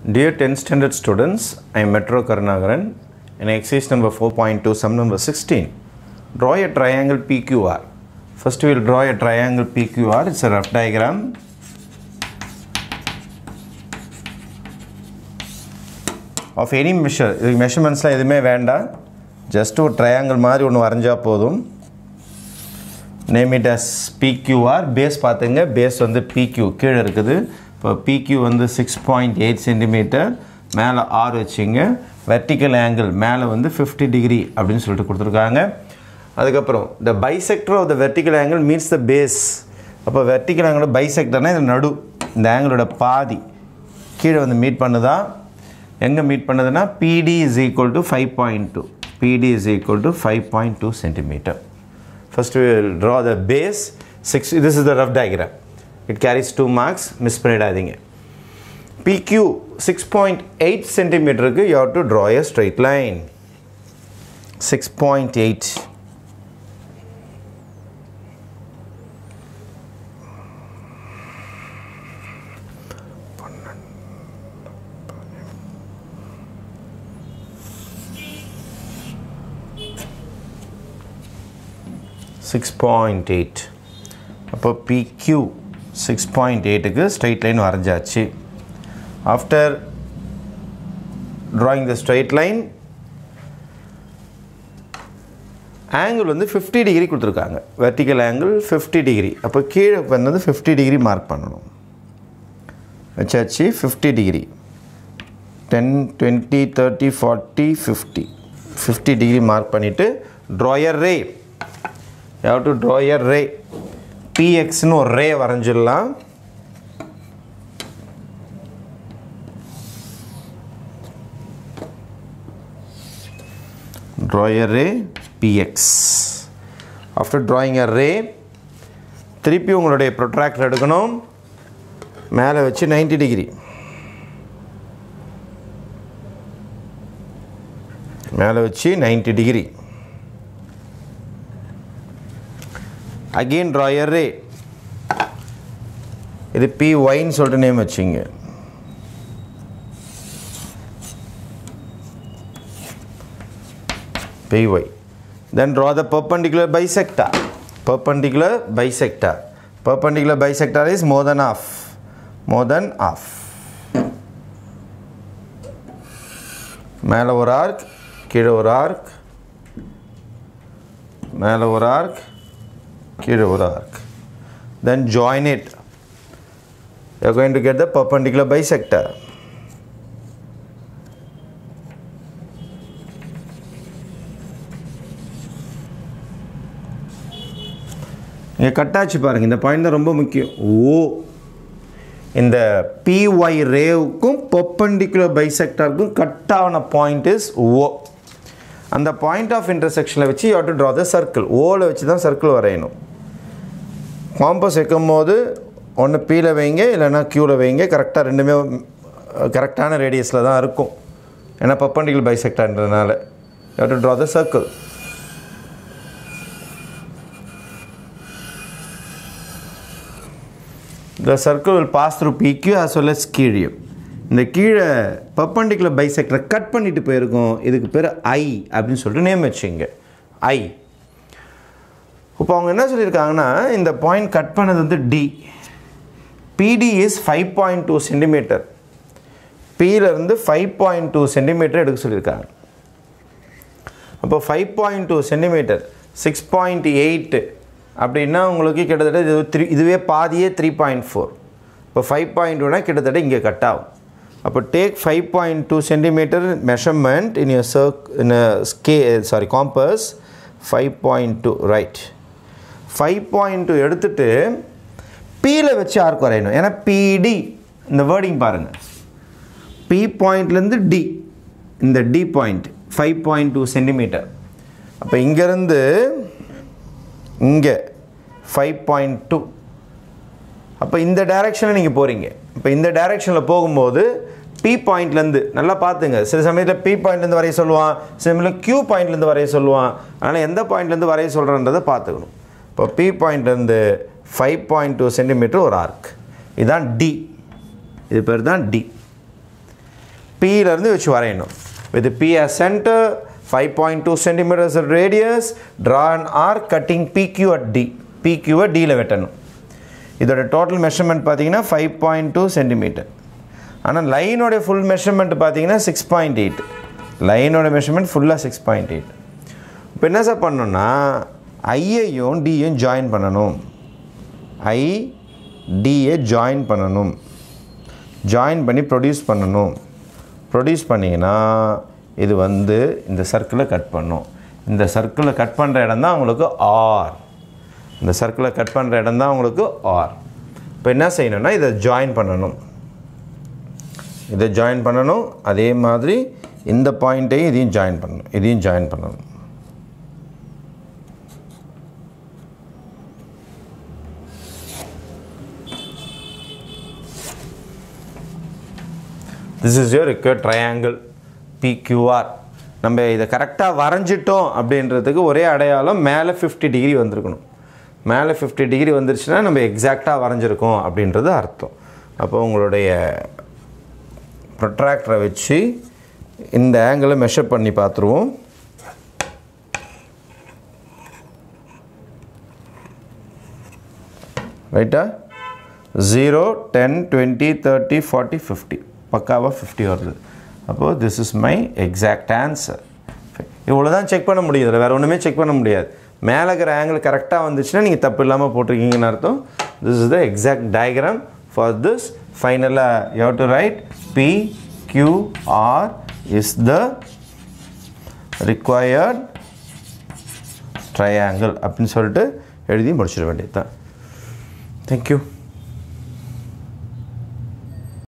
Dear 10th standard students, I am Metro Karnagaran. In exercise number 4.2, sum number 16, draw a triangle PQR. First, we will draw a triangle PQR. It's a rough diagram. Of any measure, இது மெஷர்மெண்ட்ஸ்லாம் எதுவுமே வேண்டாம் just ஒரு triangle மாதிரி ஒன்று வரைஞ்சா போதும் name it as PQR base பார்த்துங்க base வந்து பிக்யூ கீழே இருக்குது இப்போ பிக்யூ வந்து சிக்ஸ் பாயிண்ட் எயிட் சென்டிமீட்டர் மேலே ஆர் வச்சுங்க வெர்டிக்கல் ஆங்கிள் மேலே வந்து ஃபிஃப்டி டிகிரி அப்படின்னு சொல்லிட்டு கொடுத்துருக்காங்க அதுக்கப்புறம் the bisector of the vertical angle means the base அப்போ வெர்டிக்கல் ஆங்கிளோட பைசெக்டர்னால் இது நடு இந்த ஆங்கிளோட பாதி கீழே வந்து மீட் பண்ணுதா எங்கே மீட் பண்ணுதுன்னா PD is equal to five point two PD is equal to five point two centimetre First we will draw the base. Six, this is the rough diagram. It carries two marks. Miss பண்ணிடாதீங்க PQ 6.8 சென்டிமீட்டருக்கு you have to draw a straight line. 6.8 six point eight அப்போ PQ six point எயிட்டுக்கு straight line வரைஞ்சாச்சு after drawing the straight line angle வந்து fifty degree கொடுத்துருக்காங்க vertical angle fifty degree அப்போ கீழே வந்து ஃபிஃப்டி டிகிரி மார்க் பண்ணணும் வச்சாச்சு fifty degree ten twenty thirty forty fifty fifty degree mark பண்ணிவிட்டு draw a ray you have to draw a ray pxன்னு ஒரு ray வரைஞ்சிடலாம் draw a ray px after drawing a ray திருப்பி உங்களுடைய ப்ரொட்ராக்டர் எடுக்கணும் மேலே வச்சு 90 டிகிரி மேலே வச்சு 90 degree again draw a ray இது பி ஒயின்னு சொல்லிட்டு நேம் வச்சுங்க P Y then draw the perpendicular bisector perpendicular bisector perpendicular bisector is more than of more than of மேலே ஒரு ஆர்க் கீழே ஒரு ஆர்க் மேலே ஒரு ஆர்க் கீழே ஒரு arc then join it you are going to get the perpendicular bisector இங்கே கட்டாச்சு பாருங்கள் இந்த பாயிண்ட் தான் ரொம்ப முக்கியம் ஓ இந்த பிஒய் ரேவுக்கும் பர்பண்டிகுலர் பைசெக்டருக்கும் கட் ஆன பாயிண்ட் இஸ் ஓ அந்த பாயிண்ட் ஆஃப் இன்டர்செக்ஷனில் வச்சு you to draw the circle ஓவில் வச்சு தான் சர்க்கிள் வரையணும் காம்பஸ் வைக்கும் போது ஒன்று பீல வைங்க இல்லைன்னா க்யூவில் வைங்க கரெக்டாக ரெண்டுமே கரெக்டான ரேடியஸில் தான் இருக்கும் ஏன்னா பப்பண்டிகல் பைசெக்டான்றதுனால you to draw the circle the circle will pass through PQ as well as கீழியும் இந்த கீழே பப்பண்டிகுலர் பைசெக்டரை கட் பண்ணிட்டு போயிருக்கோம் இதுக்கு பேர் ஐ அப்படின்னு சொல்லிட்டு நேம் வச்சுங்க ஐ இப்போ அவங்க என்ன சொல்லியிருக்காங்கன்னா இந்த பாயிண்ட் கட் பண்ணது வந்து D PD is five point two centimetre பியிலேருந்து ஃபைவ் பாயிண்ட் டூ சென்டிமீட்டர் எடுக்க சொல்லியிருக்காங்க அப்போ five point two centimetre six point eight அப்படின்னா உங்களுக்கு கிட்டத்தட்ட இது த்ரீ இதுவே பாதியே த்ரீ பாயிண்ட் ஃபோர் இப்போ ஃபைவ் பாயிண்ட் டூனா கிட்டத்தட்ட இங்கே கட் ஆகும் அப்போ take five point two centimetre measurement in your சர்க் இன் ஸ்கே sorry compass five point two right five point two எடுத்துட்டு பியில் வச்சு ஆர்க் வரையணும் ஏன்னா பிடி இந்த வேர்டிங் பாருங்கள் பி பாயிண்ட்லேருந்து டி இந்த D point five point two centimetre அப்போ இங்கேருந்து இங்கே ஃபைவ் பாயிண்ட் டூ அப்போ இந்த டைரெக்ஷனில் நீங்கள் போகிறீங்க இப்போ இந்த டைரெக்ஷனில் போகும்போது பி பாயிண்ட்லேருந்து நல்லா பார்த்துங்க சில சமயத்தில் பி பாயிண்ட்லேருந்து வரைய சொல்லுவான் சில சமயத்தில் கியூ பாயிண்ட்லேருந்து வரைய சொல்லுவான் அதனால் எந்த பாயிண்ட்லேருந்து வரைய சொல்கிறன்றதை பார்த்துக்கணும் இப்போ பி பாயிண்ட்லேருந்து ஃபைவ் பாயிண்ட் டூ சென்டிமீட்டர் ஒரு ஆர்க் இதுதான் டி இது பேர் தான் டி பியிலேருந்து வச்சு வரையணும் with P as centre five point two centimetres radius draw and arc cutting PQ at D பிக்யூவை டியில் வெட்டணும் இதோட டோட்டல் மெஷர்மெண்ட் பார்த்தீங்கன்னா ஃபைவ் பாயிண்ட் டூ சென்டிமீட்டர் ஆனால் லைனோடைய ஃபுல் மெஷர்மெண்ட் பார்த்தீங்கன்னா சிக்ஸ் பாயிண்ட் எயிட் லைனோட மெஷர்மெண்ட் ஃபுல்லாக சிக்ஸ் பாயிண்ட் எயிட் இப்போ என்ன சார் பண்ணணும்னா ஐயையும் டியும் ஜாயின் பண்ணணும் ஐ டியை ஜாயின் பண்ணணும் ஜாயின் பண்ணி ப்ரொடியூஸ் பண்ணணும் ப்ரொடியூஸ் பண்ணிங்கன்னா இது வந்து இந்த சர்க்கிளை கட் பண்ணும் இந்த சர்க்கிளை கட் பண்ணுற இடம் தான் உங்களுக்கு ஆர் இந்த சர்க்கிளை கட் பண்ணுற இடம் தான் உங்களுக்கு ஆர் இப்போ என்ன செய்யணும்னா இதை ஜாயின் பண்ணணும் இதை ஜாயின் பண்ணணும் அதே மாதிரி இந்த பாயிண்ட்டையும் இதையும் ஜாயின் பண்ணணும் இதையும் ஜாயின் பண்ணணும் this is your required triangle PQR நம்ம இதை கரெக்டாக வரைஞ்சிட்டோம் அப்படின்றதுக்கு ஒரே அடையாளம் மேலே ஃபிஃப்டி டிகிரி வந்திருக்கணும் மேலே ஃபிஃப்டி டிகிரி வந்துருச்சுன்னா நம்ம எக்ஸாக்டாக வரைஞ்சிருக்கோம் அப்படின்றது அர்த்தம் அப்போ உங்களுடைய ப்ரொட்ராக்டரை வச்சு இந்த ஆங்கிளை மெஷர் பண்ணி பார்த்துருவோம் ரைட்டா zero ten twenty thirty forty fifty பக்காவாக ஃபிஃப்டி வருது அப்போது this is my exact answer இவ்வளோ தான் செக் பண்ண முடியுது இதில் வேறு ஒன்றுமே செக் பண்ண முடியாது மேலே இருக்கிற ஆங்கிள் கரெக்டாக வந்துச்சுன்னா நீங்கள் தப்பு இல்லாமல் போட்டிருக்கீங்கன்னு அர்த்தம் this is the exact diagram for this ஃபைனலாக you have to write P Q R is the required triangle அப்படின்னு சொல்லிட்டு எழுதி முடிச்சிட வேண்டியது தான் தேங்க்யூ